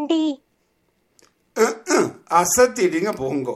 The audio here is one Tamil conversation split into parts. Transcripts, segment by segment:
நன்றி அசத்திட்டீங்க போங்கோ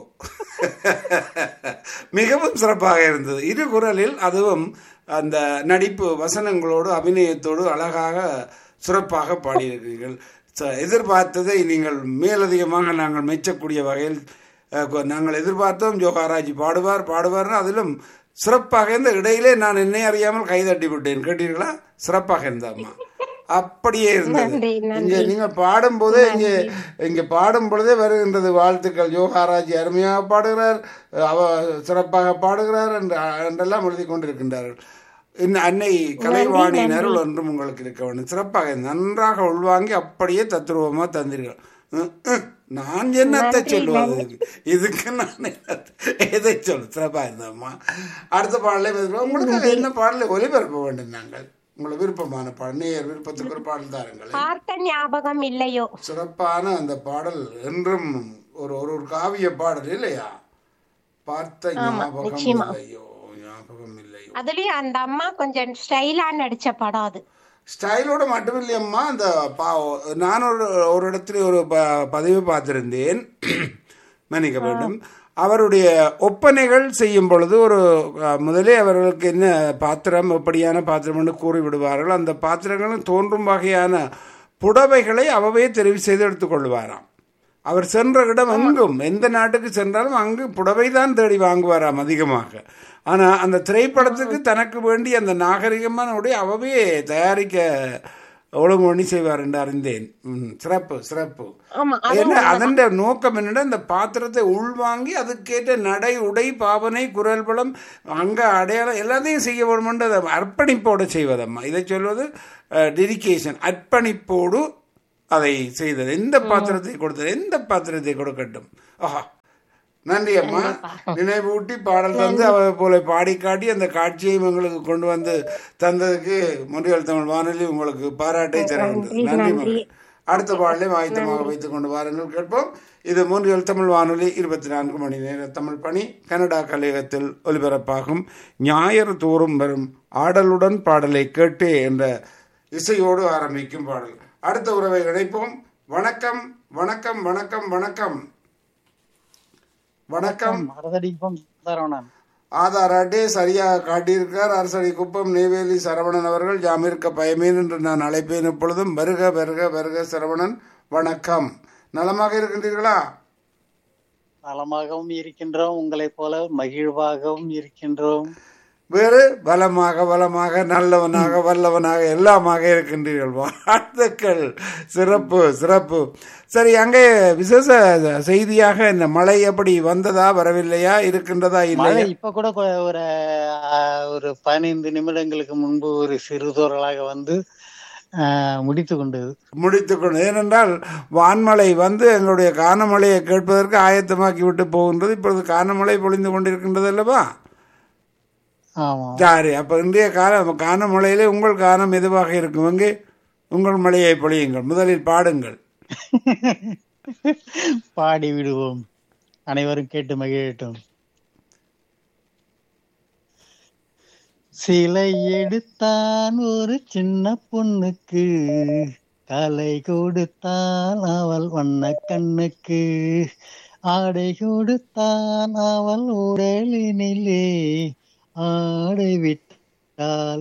மிகவும் சிறப்பாக இருந்தது இரு குரலில் அதுவும் அந்த நடிப்பு வசனங்களோடு அபிநயத்தோடு அழகாக சிறப்பாக பாடியிருக்கிறீர்கள் ச- எதிர்பார்த்ததை நீங்கள் மேலதிகமாக நாங்கள் மெச்சக்கூடிய வகையில் அஹ், கொ- நாங்கள் எதிர்பார்த்தோம் ஜோகாராஜ் பாடுவார் பாடுவார்னு அதிலும் சிறப்பாக இருந்த இடையிலே நான் என்னை அறியாமல் கைதட்டி விட்டேன் கேட்டீர்களா சிறப்பாக இருந்தாம்மா அப்படியே இருந்தது நன்றி, நன்றி. இங்க நீங்க பாடும் போதே இங்க இங்க பாடும் பொழுதே வருகின்றது வாழ்த்துக்கள் யோகாராஜ் அருமையாக பாடுகிறார் அவ சிறப்பாக பாடுகிறார் என்று என்றெல்லாம் எழுதி கொண்டிருக்கின்றார்கள் இன்னும் அன்னை கலைவாணியின் அருள் ஒன்றும் உங்களுக்கு இருக்க வேண்டும் சிறப்பாக நன்றாக உள்வாங்கி அப்படியே தத்ரூபமா தந்தீர்கள் ம், ம். நான் என்னத்தை சொல்லுவது இதுக்கு? இதுக்கு நான் என்னத்தை- எதை சொல் சிறப்பாக இருந்தோம்மா அடுத்த பாடலை பதில் உங்களுக்கு என்ன பாடலை ஒலிபரப்ப வேண்டும் நாங்கள் உங்களை விருப்பமான பாடல் நேயர் விருப்பத்துக்கு ஒரு பாடல் தாருங்களேன் பார்த்த ஞாபகம் இல்லையோ சிறப்பான அந்த பாடல் என்றும் ஒரு ஒரு ஒரு காவிய பாடல் இல்லையா பார்த்த ஞாபகம் நிச்சயமா. இல்லையோ ஞாபகம் இல்லையோ அதுலயும் அந்த அம்மா கொஞ்சம் ஸ்டைலா நடிச்ச படம் அது ஸ்டைலோட மட்டும் இல்லையம்மா அந்த பா நான் ஒரு ஒரு இடத்துல ஒரு ப பதிவு பார்த்திருந்தேன் மன்னிக்க வேண்டும் அவருடைய ஒப்பனைகள் செய்யும் பொழுது ஒரு அஹ், முதலே அவர்களுக்கு என்ன பாத்திரம் எப்படியான பாத்திரம் என்று கூறி விடுவார்கள் அந்த பாத்திரங்களும் தோன்றும் வகையான புடவைகளை அவவே தெரிவு செய்து எடுத்துக்கொள்வாராம் அவர் சென்ற இடம் எங்கும் எந்த நாட்டுக்கு சென்றாலும் அங்கு புடவை தான் தேடி வாங்குவாராம் அதிகமாக ஆனா அந்த திரைப்படத்துக்கு தனக்கு வேண்டி அந்த நாகரிகமான உடை அவவே தயாரிக்க ஒழுங்கு பண்ணி செய்வார் என்று அறிந்தேன் ம், சிறப்பு சிறப்பு ஆமா என்ன அதன் நோக்கம் என்னன்னா இந்த பாத்திரத்தை உள்வாங்கி அதுக்கேற்ற நடை உடை பாவனை குரல் பலம் அங்க அடையாளம் எல்லாத்தையும் செய்ய வேணுமென்று அதை அர்ப்பணிப்போடு செய்வதம்மா இதை சொல்வது டெடிகேஷன் அர்ப்பணிப்போடு அதை செய்தது எந்த பாத்திரத்தை கொடுத்தது எந்த பாத்திரத்தை கொடுக்கட்டும் ஆஹா நன்றி அம்மா நினைவூட்டி பாடல் தந்து அவ போல பாடி காட்டி அந்த காட்சியையும் எங்களுக்கு கொண்டு வந்து தந்ததுக்கு முன்றியல் தமிழ் வானொலி உங்களுக்கு பாராட்டை தர வேண்டும் நன்றி மகளே. அடுத்த பாடலை ஆயத்தமாக வைத்துக் கொண்டு வாருங்கள் கேட்போம் இது மூன்றியல் தமிழ் வானொலி இருபத்தி நான்கு மணி நேர தமிழ் பணி கனடா கலையகத்தில் ஒலிபரப்பாகும் ஞாயிறு தோறும் வரும் ஆடலுடன் பாடலை கேட்டே என்ற இசையோடு ஆரம்பிக்கும் பாடல் அடுத்த உறவை இணைப்போம் வணக்கம் வணக்கம் வணக்கம் வணக்கம் வணக்கம் மரதடிப்பம் சரவணன் ஆதார் அட்டே சரியாக காட்டியிருக்கிறார் அரசடி குப்பம் நெய்வேலி சரவணன் அவர்கள் ஜாமிருக்க பயமேன் என்று நான் அழைப்பேன் எப்பொழுதும் வருக வருக வருக சரவணன் வணக்கம் நலமாக இருக்கின்றீர்களா நலமாகவும் இருக்கின்றோம் உங்களைப் போல மகிழ்வாகவும் இருக்கின்றோம் வேறு பலமாக பலமாக நல்லவனாக வல்லவனாக எல்லாமாக இருக்கின்றீர்கள் வாழ்த்துக்கள் சிறப்பு சிறப்பு சரி அங்கே விசேஷ செய்தியாக இந்த மழை எப்படி வந்ததா வரவில்லையா இருக்கின்றதா மழை இல்லையா இப்ப கூட கொ- ஒரு ஆஹ், ஒரு பதினைந்து நிமிடங்களுக்கு முன்பு ஒரு சிறு தூறலாக வந்து ஆஹ், முடித்து கொண்டது முடித்துக்கொண்டு ஏனென்றால் வான்மழை வந்து எங்களுடைய கானமழையை கேட்பதற்கு ஆயத்தமாக்கி விட்டு போகின்றது இப்பொழுது கானமழை பொழிந்து கொண்டிருக்கின்றது அல்லவா ஆமா சரி அப்போ இன்றைய கால கானமழையிலே உங்கள் கானம் எதுவாக இருக்கும் எங்கே உங்கள் மழையை பொழியுங்கள் முதலில் பாடுங்கள் பாடி விடுவோம் அனைவரும் கேட்டு மகிழட்டும் சிலை எடுத்தான் ஒரு சின்ன பொண்ணுக்கு கலை கொடுத்தான் அவள் வண்ண கண்ணுக்கு ஆடை கொடுத்தான் அவள் உடலினிலே ஆடை விட்டால்